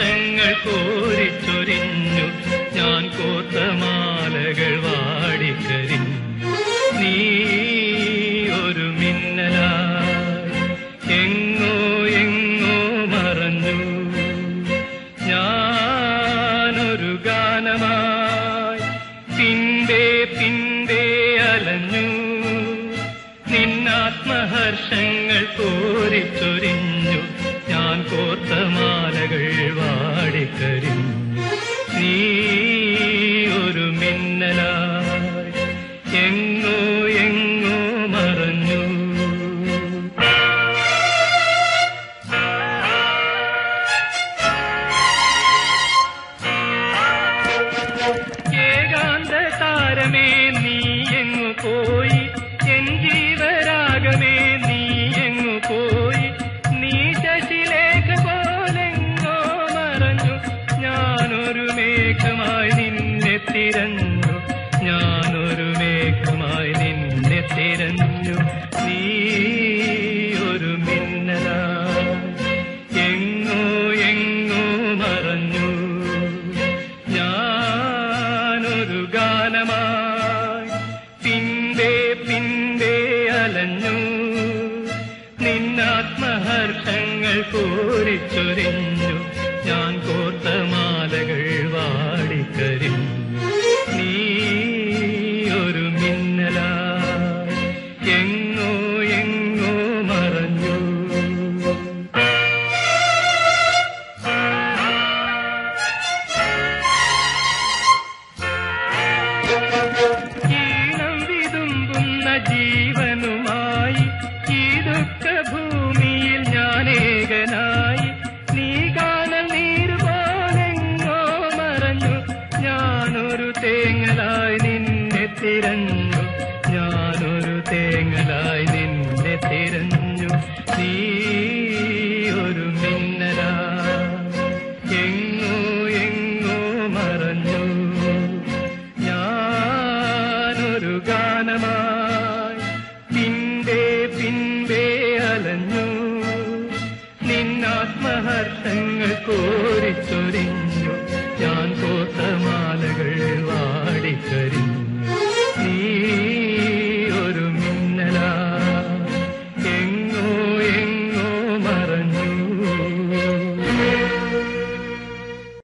നിന്നാത്മഹർഷങ്ങൾ കോരിച്ചൊരിഞ്ഞു ഞാൻ കോർത്ത മാലകൾ വാടിക്കരിഞ്ഞു നീ ഒരു മിന്നലായി എങ്ങോ എങ്ങോ മറഞ്ഞു ഞാനൊരു ഗാനമായി പിമ്പേ പിമ്പേ അലഞ്ഞു നിന്നാത്മഹർഷങ്ങൾ കോരിച്ചൊരിഞ്ഞു ഞാൻ കോർത്ത മാലകൾ വാടിക്കരിഞ്ഞു നീ ഒരു മിന്നലായി എങ്ങോ എങ്ങോ മറഞ്ഞു ഏകാന്ത താരമേ നീ എങ്ങു പോയി എൻ ജീവരാഗമേ നീ എങ്ങു പോയി നീ ശശിലേഖ പോലെങ്ങോ മറഞ്ഞു ഞാനൊരു മേഘമായി നിന്നെ തിരഞ്ഞു ഞാനൊരു മേഘമായി നിന്നെ തിരഞ്ഞു നീ ഒരു മിന്നലായി എങ്ങോ എങ്ങോ മറഞ്ഞു ഞാനൊരു ഗാനമായി പിമ്പേ പിമ്പേ അലഞ്ഞു നിന്നാത്മഹർഷങ്ങൾ കോരിച്ചൊരിഞ്ഞു ഞാൻ കോർത്ത മാലകൾ വാടിക്കരിഞ്ഞു നീ ഒരു മിന്നലായി എങ്ങോ എങ്ങോ മറഞ്ഞു ഈണം വിതുമ്പുന്ന ജീവനുമായി ഈ ദുഃഖഭൂമിയിൽ ഞാനേകനായി നീ കാണൽ നീര് പോലെങ്ങോ മറഞ്ഞു ഞാനൊരു തേങ്ങലായി നിന്നെ തിരഞ്ഞു ഞാനൊരു തേങ്ങലായി നിന്നെ തിരഞ്ഞു നീ ഒരു മിന്നലായി എങ്ങോ എങ്ങോ മറഞ്ഞു ഞാനൊരു ഗാനമായി പിമ്പേ പിമ്പേ അലഞ്ഞു നിന്നാത്മഹർഷങ്ങൾ കോരിച്ചൊരിഞ്ഞു